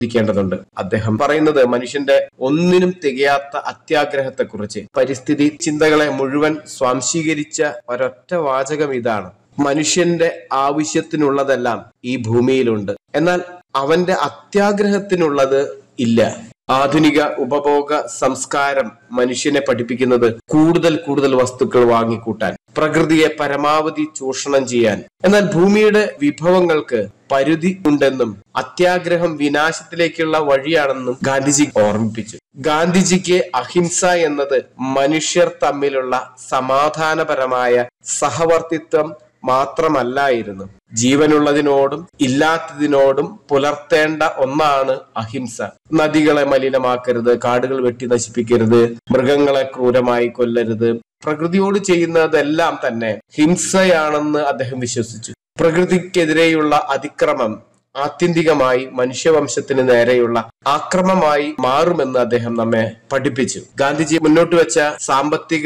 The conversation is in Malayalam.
ചിന്തിക്കേണ്ടതുണ്ട് അദ്ദേഹം പറയുന്നത് മനുഷ്യന്റെ ഒന്നിനും തികയാത്ത അത്യാഗ്രഹത്തെക്കുറിച്ച് പരിസ്ഥിതി ചിന്തകളെ മുഴുവൻ സ്വാംശീകരിച്ച ഒരൊറ്റ വാചകം ഇതാണ് മനുഷ്യന്റെ ആവശ്യത്തിനുള്ളതെല്ലാം ഈ ഭൂമിയിലുണ്ട് എന്നാൽ അവന്റെ അത്യാഗ്രഹത്തിനുള്ളത് ഇല്ല ആധുനിക ഉപഭോഗ സംസ്കാരം മനുഷ്യനെ പഠിപ്പിക്കുന്നത് കൂടുതൽ കൂടുതൽ വസ്തുക്കൾ വാങ്ങിക്കൂട്ടാൻ പ്രകൃതിയെ പരമാവധി ചൂഷണം ചെയ്യാൻ എന്നാൽ ഭൂമിയുടെ വിഭവങ്ങൾക്ക് പരിധി ഉണ്ടെന്നും അത്യാഗ്രഹം വിനാശത്തിലേക്കുള്ള വഴിയാണെന്നും ഗാന്ധിജി ഓർമ്മിപ്പിച്ചു ഗാന്ധിജിക്ക് അഹിംസ എന്നത് മനുഷ്യർ തമ്മിലുള്ള സമാധാനപരമായ സഹവർത്തിത്വം മാത്രമല്ലായിരുന്നു ജീവനുള്ളതിനോടും ഇല്ലാത്തതിനോടും പുലർത്തേണ്ട ഒന്നാണ് അഹിംസ നദികളെ മലിനമാക്കരുത് കാടുകൾ വെട്ടി നശിപ്പിക്കരുത് മൃഗങ്ങളെ ക്രൂരമായി കൊല്ലരുത് പ്രകൃതിയോട് ചെയ്യുന്നതെല്ലാം തന്നെ ഹിംസയാണെന്ന് അദ്ദേഹം വിശ്വസിച്ചു പ്രകൃതിക്കെതിരെയുള്ള അതിക്രമം ആത്യന്തികമായി മനുഷ്യവംശത്തിന് നേരെയുള്ള ആക്രമമായി മാറുമെന്ന് അദ്ദേഹം നമ്മെ പഠിപ്പിച്ചു ഗാന്ധിജി മുന്നോട്ട് വെച്ച സാമ്പത്തിക